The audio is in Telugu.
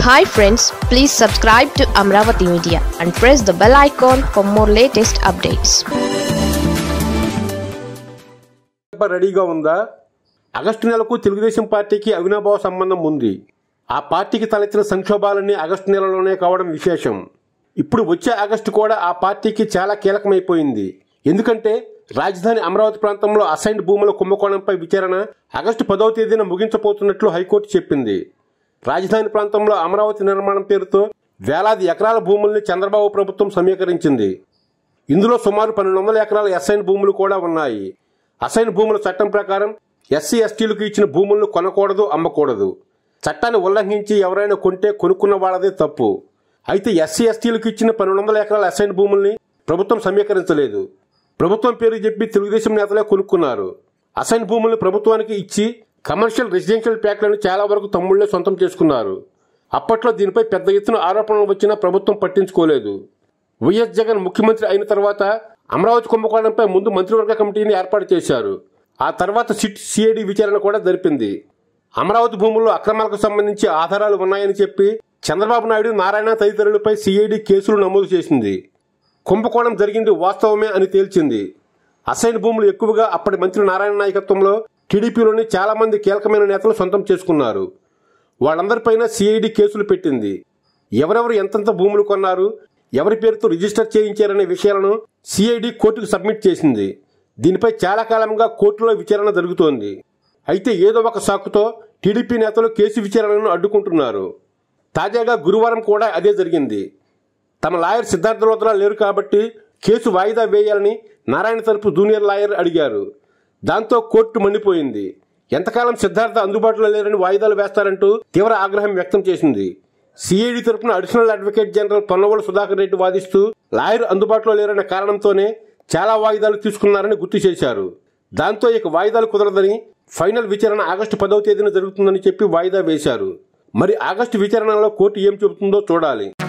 hi friends please subscribe to Amaravati media and press the bell icon for more latest updates సభ రెడీగా ఉందా ఆగస్టు నెలకు తెలుగుదేశం పార్టీకి అవినాభావ సంబంధం ఉంది ఆ పార్టీకి తలెత్తిన సంక్షోభాలన్నీ ఆగస్టు నెలలోనే కావడం విశేషం ఇప్పుడు వచ్చే ఆగస్టు కూడా ఆ పార్టీకి చాలా కీలకమైపోయింది ఎందుకంటే రాజధాని అమరావతి ప్రాంతంలో అసైన్డ్ భూముల కుంభకోణంపై విచారణ ఆగస్టు పదవ తేదీన ముగించబోతున్నట్లు హైకోర్టు చెప్పింది రాజధాని ప్రాంతంలో అమరావతి నిర్మాణం పేరుతో వేలాది ఎకరాల భూముల్ని చంద్రబాబు ప్రభుత్వం సమీకరించింది ఇందులో సుమారు పన్నెండు వందల ఎకరాల ఎస్ఐన్ భూములు కూడా ఉన్నాయి అసైన్ భూముల చట్టం ప్రకారం ఎస్సీ ఎస్టీలకు ఇచ్చిన భూములను కొనకూడదు అమ్మకూడదు చట్టాన్ని ఉల్లంఘించి ఎవరైనా కొంటే కొనుక్కున్న వాళ్ళదే తప్పు అయితే ఎస్సీ ఎస్టీలకు ఇచ్చిన పన్నెండు వందల ఎకరాల అసైన్ భూముల్ని ప్రభుత్వం సమీకరించలేదు ప్రభుత్వం పేరు చెప్పి తెలుగుదేశం నేతలే కొనుక్కున్నారు అసైన్ భూములను ప్రభుత్వానికి ఇచ్చి కమర్షియల్ రెసిడెన్షియల్ ప్యాక్లను చాలా వరకు తమ్ముళ్లే సొంతం చేసుకున్నారు అప్పట్లో దీనిపై పెద్ద ఎత్తున ఆరోపణలు వచ్చినా ప్రభుత్వం పట్టించుకోలేదు వైఎస్ జగన్ ముఖ్యమంత్రి అయిన తర్వాత అమరావతి కుంభకోణంపై ముందు మంత్రివర్గ కమిటీని ఏర్పాటు చేశారు ఆ తర్వాత సిట్ సిఐడి విచారణ కూడా జరిపింది అమరావతి భూముల్లో అక్రమాలకు సంబంధించి ఆధారాలు ఉన్నాయని చెప్పి చంద్రబాబు నాయుడు నారాయణ తదితరులపై సిఐడి కేసులు నమోదు చేసింది కుంభకోణం జరిగింది వాస్తవమే అని తేల్చింది అసైన్ భూములు ఎక్కువగా అప్పటి మంత్రి నారాయణ నాయకత్వంలో టీడీపీలోని చాలా మంది కీలకమైన నేతలు సొంతం చేసుకున్నారు వాళ్ళందరిపైన సిఐడి కేసులు పెట్టింది ఎవరెవరు ఎంతెంత భూములు కొన్నారు ఎవరి పేరుతో రిజిస్టర్ చేయించారనే విషయాలను సిఐడి కోర్టుకు సబ్మిట్ చేసింది దీనిపై చాలా కాలంగా కోర్టులో విచారణ జరుగుతోంది అయితే ఏదో ఒక సాకుతో టీడీపీ నేతలు కేసు విచారణను అడ్డుకుంటున్నారు తాజాగా గురువారం కూడా అదే జరిగింది తమ లాయర్ సిద్ధార్థ లోత్రా లేరు కాబట్టి కేసు వాయిదా వేయాలని నారాయణ తరపు జూనియర్ లాయర్ అడిగారు దాంతో కోర్టు మండిపోయింది ఎంతకాలం సిద్ధార్థ అందుబాటులో లేరని వాయిదాలు వేస్తారంటూ తీవ్ర ఆగ్రహం వ్యక్తం చేసింది సిఐడి తరపున additional advocate general Ponnavolu Sudhakar Reddy వాదిస్తూ లాయర్ అందుబాటులో లేరన్న కారణంతోనే చాలా వాయిదాలు తీసుకున్నారని గుర్తు చేశారు దాంతో ఇక వాయిదాలు కుదరదని ఫైనల్ విచారణ ఆగస్టు పదవ తేదీన జరుగుతుందని చెప్పి వాయిదా వేశారు మరి ఆగస్టు విచారణలో కోర్టు ఏం చెబుతుందో చూడాలి